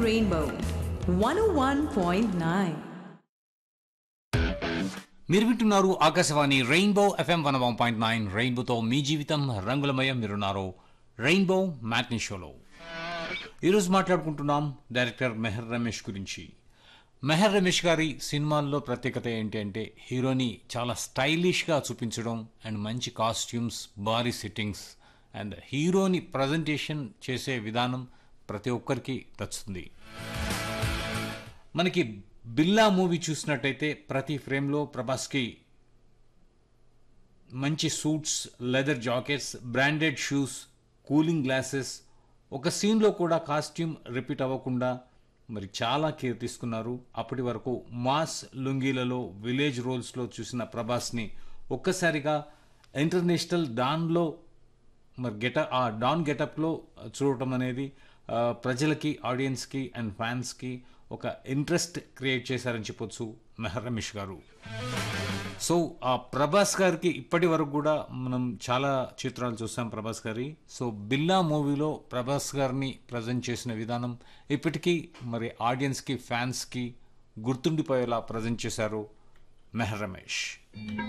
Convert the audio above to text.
Rainbow 101.9. మీరు వింటున్నారు Akashvani rainbow FM one one point nine రెయిన్బోతో మీ జీవితం రంగులమయం మీరున్నారు రెయిన్బో మ్యాట్నీ షోలో ఈరోజు మాట్లాడుకుంటున్నాం డైరెక్టర్ మెహర్ రమేష్ గురించి మెహర్ రమేష్ గారి సినిమాల్లో ప్రత్యేకత ఏంటి అంటే హీరోని చాలా స్టైలిష్గా చూపించడం అండ్ మంచి కాస్ట్యూమ్స్ భారీ సిట్టింగ్స్ అండ్ హీరోని ప్రజెంటేషన్ చేసే విధానం ప్రతి ఒక్కరికి నచ్చుతుంది మనకి బిల్లా మూవీ చూసినట్టయితే ప్రతి ఫ్రేమ్లో ప్రభాస్కి మంచి suits leather jackets branded shoes cooling glasses ఒక సీన్లో కూడా కాస్ట్యూమ్ రిపీట్ అవ్వకుండా మరి చాలా కేర్ తీసుకున్నారు అప్పటి వరకు మాస్ లుంగీలలో విలేజ్ రోల్స్లో చూసిన ప్రభాస్ని ఒక్కసారిగా ఇంటర్నేషనల్ డాన్లో మరి గెట ఆ డాన్ గెటప్లో చూడటం అనేది ఆ, ప్రజలకి ఆడియన్స్కి అండ్ ఫ్యాన్స్కి ఒక ఇంట్రెస్ట్ క్రియేట్ చేశారని చెప్పొచ్చు మెహర్ రమేష్ గారు సో ఆ ప్రభాస్ గారికి ఇప్పటి వరకు కూడా మనం చాలా చిత్రాలు చూసాం ప్రభాస్ గారి సో బిల్లా మూవీలో ప్రభాస్ గారిని ప్రజెంట్ చేసిన విధానం ఇప్పటికీ మరి ఆడియన్స్కి ఫ్యాన్స్కి గుర్తుండిపోయేలా ప్రజెంట్ చేశారు మెహర్ రమేష్